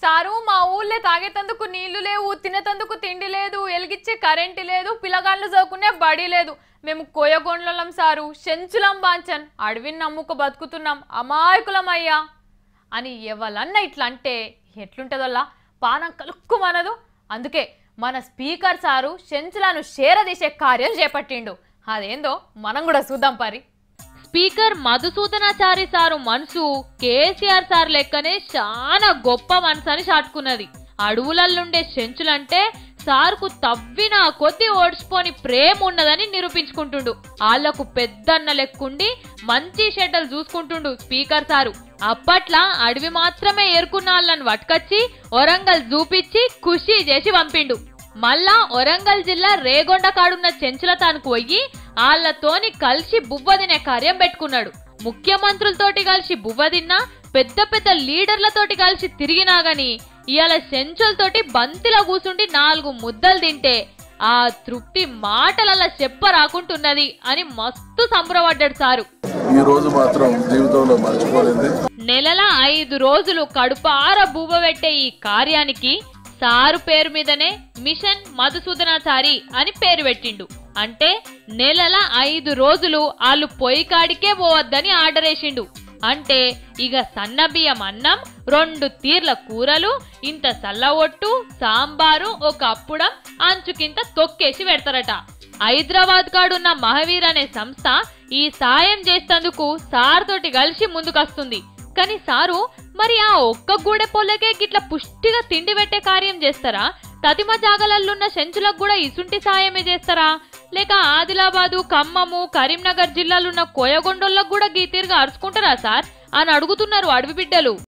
sir మా ఊళ్ళో తాగేతందుకు నీళ్లు లేవు తినేతందుకు తిండి లేదు ఎలిగిచ్చే కరెంటు లేదు పిల్లగాళ్ళు చదువుకునే బడి లేదు మేము కోయగొండ్లం సారు చెంచులం బాంచన్ అడవిని నమ్ముకు బతుకుతున్నాం అమాయకులం అయ్యా అని ఎవలన్నా ఇట్లా అంటే ఎట్లుంటుందల్లా పానం కలుక్కుమనదు అందుకే మన స్పీకర్ సారు చెంచులను షేరదీసే కార్యం చేపట్టిండు అదేందో మనం కూడా చూద్దాం పరి స్పీకర్ మధుసూదనాచారి సారు మనసు కేసీఆర్ సార్ లెక్కనే చాలా గొప్ప మనసు అని చాటుకున్నది అడవులల్లుండే చెంచులంటే సార్కు తవ్విన కొద్ది ఓడ్చిపోని ప్రేమ ఉన్నదని నిరూపించుకుంటుండు ఆళ్లకు పెద్దన్న లెక్కుండి మంచి షెడ్డలు చూసుకుంటుండు స్పీకర్ సారు అప్పట్లా అడవి మాత్రమే ఏరుకున్న వాళ్ళని వట్కచ్చి వరంగల్ చూపించి ఖుషి చేసి పంపిండు మళ్ళా వరంగల్ జిల్లా రేగొండ కాడున్న చెంచుల తానుకు పోయి ఆళ్లతోని కలిసి బువ్వ తినే కార్యం పెట్టుకున్నాడు ముఖ్యమంత్రులతోటి కలిసి బువ్వ తిన్నా పెద్ద పెద్ద లీడర్లతోటి కలిసి తిరిగినా గాని ఇవాళ చెంచులతోటి బంతిలో కూసుండి నాలుగు ముద్దలు తింటే ఆ తృప్తి మాటలలా చెప్ప రాకుంటున్నది అని మస్తు సంబరపడ్డాడు సారు ఈ రోజు మాత్రం జీవితంలో మర్చిపోలేదు నెలల ఐదు రోజులు కడుపార బూబ పెట్టే ఈ కార్యానికి సారు పేరు మీదనే మిషన్ మధుసూదనాచారి అని పేరు పెట్టిండు అంటే నెలల ఐదు రోజులు వాళ్ళు పొయ్యి కాడికే పోవద్దని ఆర్డర్ వేసిండు అంటే ఇక సన్న బియ్యం అన్నం రెండు తీర్ల కూరలు ఇంత సల్లవొట్టు సాంబారు ఒక అప్పుడం అంచుకింత తొక్కేసి పెడతారట హైదరాబాద్ కాడున్న మహావీర్ అనే సంస్థ ఈ సాయం చేస్తందుకు సార్ తోటి కలిసి ముందుకొస్తుంది కానీ సారు మరి ఆ ఒక్క గూడె పొల్లకే గిట్ల పుష్టిగా తిండి పెట్టే కార్యం చేస్తారా తతిమ జాగలల్లున్న సెంచులకు కూడా ఇసుంటి సాయమే చేస్తారా లేక ఆదిలాబాదు ఖమ్మము కరీంనగర్ జిల్లాలున్న కోయగొండోళ్ళకు కూడా గీ తీరుగా అరుచుకుంటారా సార్ అని అడుగుతున్నారు అడవి బిడ్డలు